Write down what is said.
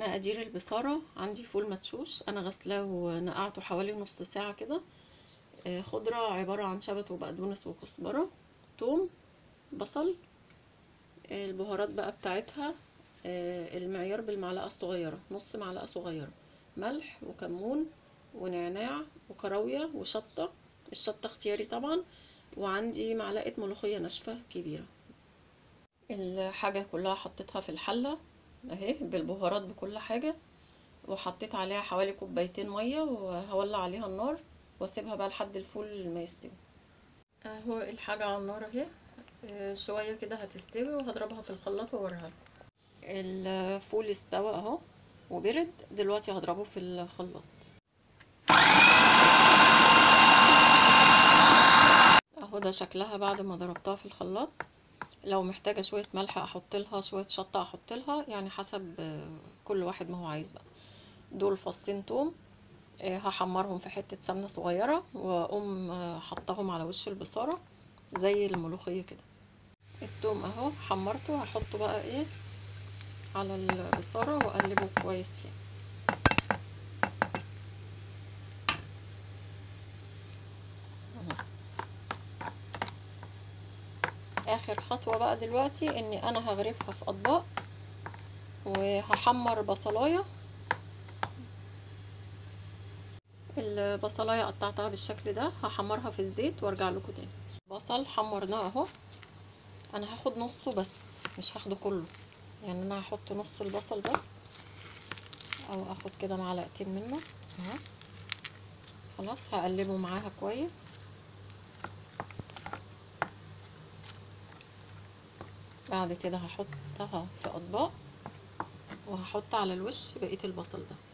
مقادير البصارة عندي فول مدشوش انا غسلاه ونقعته حوالي نص ساعة كده آه، خضرة عبارة عن شبت وبقدونس وكزبرة توم بصل آه، البهارات بقى بتاعتها آه، المعيار بالمعلقة الصغيرة نص معلقة صغيرة ملح وكمون ونعناع وكراوية وشطة الشطة اختياري طبعا وعندي معلقة ملوخية ناشفة كبيرة الحاجة كلها حطيتها في الحلة اهي بالبهارات بكل حاجة وحطيت عليها حوالي كوبايتين مية وهولع عليها النار واسيبها بقى لحد الفول ما يستوي اهو الحاجة على النار اهي آه، شوية كده هتستوي وهضربها في الخلاط واوريها لكم الفول استوى اهو وبرد دلوقتي هضربه في الخلاط اهو ده شكلها بعد ما ضربتها في الخلاط لو محتاجة شوية ملح احط لها شوية شطة احط لها يعني حسب آه، كل واحد ما هو عايز بقى دول فصين توم آه، هحمرهم في حتة سمنة صغيرة واقوم آه، حطهم على وش البصارة زي الملوخية كده التوم اهو حمرته هحطه بقى ايه على البصارة واقلبه كويس فيه أهو. اخر خطوة بقى دلوقتي اني انا هغرفها في اطباق وهحمر بصلاية البصلاية قطعتها بالشكل ده هحمرها في الزيت وارجع لكم تاني بصل حمرناه اهو انا هاخد نصه بس مش هاخده كله يعني انا هحط نص البصل بس او اخد كده معلقتين منه اهو خلاص هقلبه معاها كويس بعد كده هحطها في اطباق وهحط على الوش بقية البصل ده